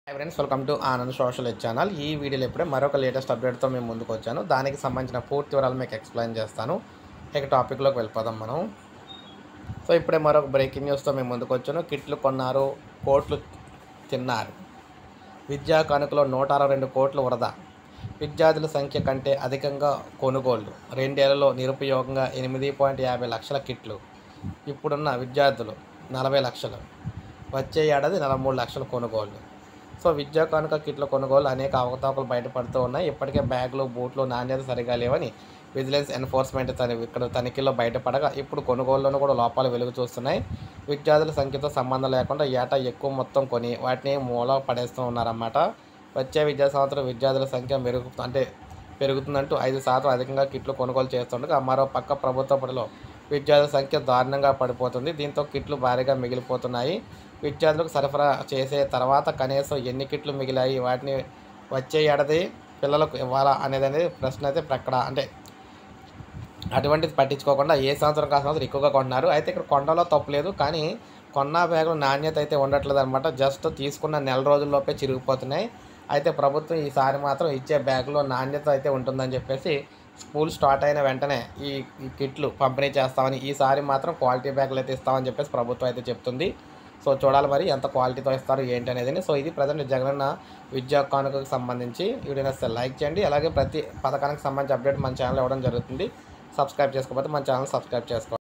high friends welcome to Anand social ed channel ఈ వీడియోలో ఇప్పుడే మరొక లేటెస్ట్ అప్డేట్తో మేము ముందుకు వచ్చాను దానికి సంబంధించిన పూర్తి వివరాలు మీకు ఎక్స్ప్లెయిన్ చేస్తాను ఇక టాపిక్లోకి వెళ్ళిపోదాం మనం సో ఇప్పుడే మరొక బ్రేకింగ్ న్యూస్తో మేము ముందుకు వచ్చాను కిట్లు కొన్నారు కోట్లు తిన్నారు విద్యా కానుకలో నూట అరవై రెండు కోట్లు వరద విద్యార్థుల సంఖ్య కంటే అధికంగా కొనుగోళ్లు రెండేళ్లలో నిరుపయోగంగా ఎనిమిది పాయింట్ యాభై లక్షల కిట్లు ఇప్పుడున్న విద్యార్థులు నలభై లక్షలు వచ్చే ఏడాది నలభై మూడు లక్షల కొనుగోళ్లు సో విద్యా కానుక కిట్ల కొనుగోలు అనేక అవకతవకలు బయటపడుతూ ఉన్నాయి ఇప్పటికే బ్యాగులు బూట్లు నాణ్యత సరిగా లేవని విజిలెన్స్ ఎన్ఫోర్స్మెంట్ తన ఇక్కడ తనిఖీలో బయటపడగా ఇప్పుడు కొనుగోలులోనూ కూడా లోపాలు వెలుగు చూస్తున్నాయి విద్యార్థుల సంఖ్యతో సంబంధం లేకుండా ఏటా ఎక్కువ మొత్తం కొని వాటిని మూల పడేస్తూ ఉన్నారన్నమాట వచ్చే విద్యా సంవత్సరం విద్యార్థుల సంఖ్య మెరుగు అంటే పెరుగుతుందంటూ ఐదు శాతం అధికంగా కిట్లు కొనుగోలు చేస్తుండగా మరో పక్క ప్రభుత్వ పనిలో విద్యార్థుల సంఖ్య దారుణంగా పడిపోతుంది దీంతో కిట్లు భారీగా మిగిలిపోతున్నాయి విద్యార్థులకు సరఫరా చేసే తర్వాత కనీసం ఎన్ని కిట్లు మిగిలాయి వాటిని వచ్చే ఏడాది పిల్లలకు ఇవ్వాలా అనేది అనేది ప్రశ్న అయితే ప్రక్కడ అంటే అటువంటిది పట్టించుకోకుండా ఏ సంవత్సరం కాదు సంవత్సరం ఎక్కువగా కొంటున్నారు అయితే ఇక్కడ కొండలో తప్పులేదు కానీ కొన్న బ్యాగులు నాణ్యత అయితే ఉండట్లేదు అనమాట జస్ట్ తీసుకున్న నెల రోజుల్లోపే చిరిగిపోతున్నాయి అయితే ప్రభుత్వం ఈసారి మాత్రం ఇచ్చే బ్యాగులో నాణ్యత అయితే ఉంటుందని చెప్పేసి స్కూల్ స్టార్ట్ అయిన వెంటనే ఈ ఈ కిట్లు పంపిణీ చేస్తామని ఈసారి మాత్రం క్వాలిటీ బ్యాగులు అయితే ఇస్తామని చెప్పేసి ప్రభుత్వం అయితే చెప్తుంది సో చూడాలి మరి ఎంత క్వాలిటీతో ఇస్తారు ఏంటి అనేది సో ఇది ప్రజెంట్ జగనన్న విద్యా కానుకకు సంబంధించి వీడియో నచ్చితే లైక్ చేయండి అలాగే ప్రతి పథకానికి సంబంధించి అప్డేట్ మన ఛానల్ ఇవ్వడం జరుగుతుంది సబ్స్క్రైబ్ చేసుకోకపోతే మన ఛానల్ సబ్స్క్రైబ్ చేసుకోండి